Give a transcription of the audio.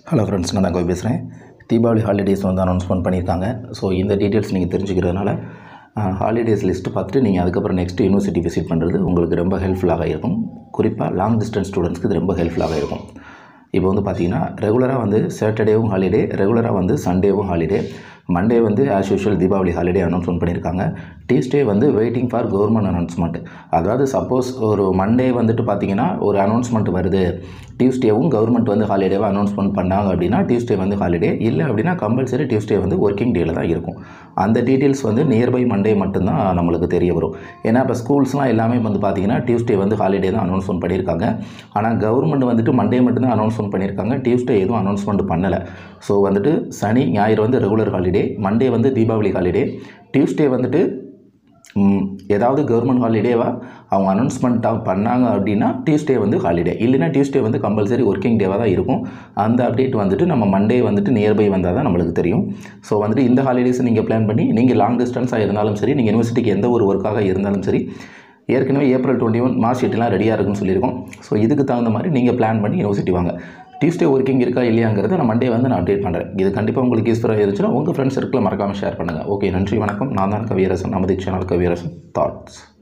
hello friends நான் கோய் பேசுகிறேன் Deepavali holidays வந்து அனௌன்ஸ்மெண்ட் பண்ணியிருக்காங்க ஸோ இந்த டீட்டெயில்ஸ் நீங்கள் தெரிஞ்சுக்கிறதுனால ஹாலிடேஸ் லிஸ்ட்டு பார்த்துட்டு நீங்கள் அதுக்கப்புறம் நெக்ஸ்ட் யூனிவர்சிட்டி விசிட் பண்ணுறது உங்களுக்கு ரொம்ப ஹெல்ப்ஃபுல்லாக இருக்கும் குறிப்பாக லாங் டிஸ்டன்ஸ் ஸ்டூடெண்ட்ஸ்க்கு இது ரொம்ப ஹெல்ப்ஃபுல்லாக இருக்கும் இப்போ வந்து பார்த்தீங்கன்னா ரெகுலராக வந்து சாட்டர்டேவும் ஹாலிடே ரெகுலராக வந்து சண்டேவும் ஹாலிடே மண்டே வந்து as usual Deepavali holiday announcement பண்ணியிருக்காங்க டியூஸ்டே வந்து வெயிட்டிங் ஃபார் கவர்மெண்ட் அனௌன்ஸ்மெண்ட் அதாவது சப்போஸ் ஒரு மண்டே வந்துட்டு பார்த்தீங்கன்னா ஒரு அனௌன்ஸ்மெண்ட் வருது டியூஸ்டேவும் கவர்மெண்ட் வந்து ஹாலிடேவை அனௌன்ஸ்மெண்ட் பண்ணாங்க அப்படின்னா டியூஸ்டே வந்து ஹாலிடே இல்லை அப்படின்னா கம்பல்சரி டியூஸ்டே வந்து ஒர்க்கிங் டேல தான் இருக்கும் அந்த டீட்டெயில்ஸ் வந்து நியர்பை மண்டே மட்டும்தான் நம்மளுக்கு தெரிய வரும் ஏன்னா இப்போ ஸ்கூல்ஸ்லாம் எல்லாமே வந்து பார்த்தீங்கன்னா டியூஸ்டே வந்து ஹாலிடே தான் அனௌன்ஸ்மெண்ட் பண்ணியிருக்காங்க ஆனால் கவர்மெண்ட் வந்துட்டு மண்டே மட்டும்தான் அனௌன்ஸ்மெண்ட் பண்ணியிருக்காங்க டியூஸ்டே எதுவும் அனௌன்ஸ்மெண்ட் பண்ணலை ஸோ வந்துட்டு சனி ஞாயிறு வந்து ரெகுலர் ஹாலிடே மண்டே வந்து தீபாவளி ஹாலிடே டியூஸ்டே வந்துட்டு ம், ஏதாவது கவர்மெண்ட் ஹாலிடேவா அவங்க அனௌன்ஸ்மெண்ட்டாக பண்ணாங்க அப்படின்னா டியூஸ்டே வந்து ஹாலிடே இல்லைன்னா டியூஸ்டே வந்து கம்பல்சரி ஒர்க்கிங் டேவாக தான் இருக்கும் அந்த அப்டேட் வந்துட்டு நம்ம மண்டே வந்துட்டு நியர்பை வந்தால் தான் நம்மளுக்கு தெரியும் ஸோ வந்துட்டு இந்த ஹாலிடேஸ் நீங்கள் பிளான் பண்ணி நீங்கள் லாங் டிஸ்டன்ஸாக இருந்தாலும் சரி நீங்கள் யூனிவர்சிட்டிக்கு எந்த ஒரு ஒர்க்காக இருந்தாலும் சரி ஏற்கனவே ஏப்ரல் டுவெண்ட்டி ஒன் மார்க் ஷீட்லாம் ரெடியாக இருக்குன்னு சொல்லியிருக்கோம் ஸோ இதுக்கு தகுந்த மாதிரி நீங்கள் பிளான் பண்ணி யூனிவர்சிட்டி வாங்க டியூஸ்டே ஒர்க்கிங் இருக்கா இல்லையாங்கிறத நான் மண்டே வந்து நான் அப்டேட் பண்ணுறேன் இது கண்டிப்பாக உங்களுக்கு யூஸ்ஃபுல்லாக இருந்துச்சுன்னா உங்கள் ஃப்ரெண்ட்ஸ் சர்க்கிளில் மறக்காமல் ஷேர் பண்ணுங்கள் ஓகே நன்றி வணக்கம் நான் தான் கவியரசன் நமது சேனல் கவியரசன் தாட்ஸ்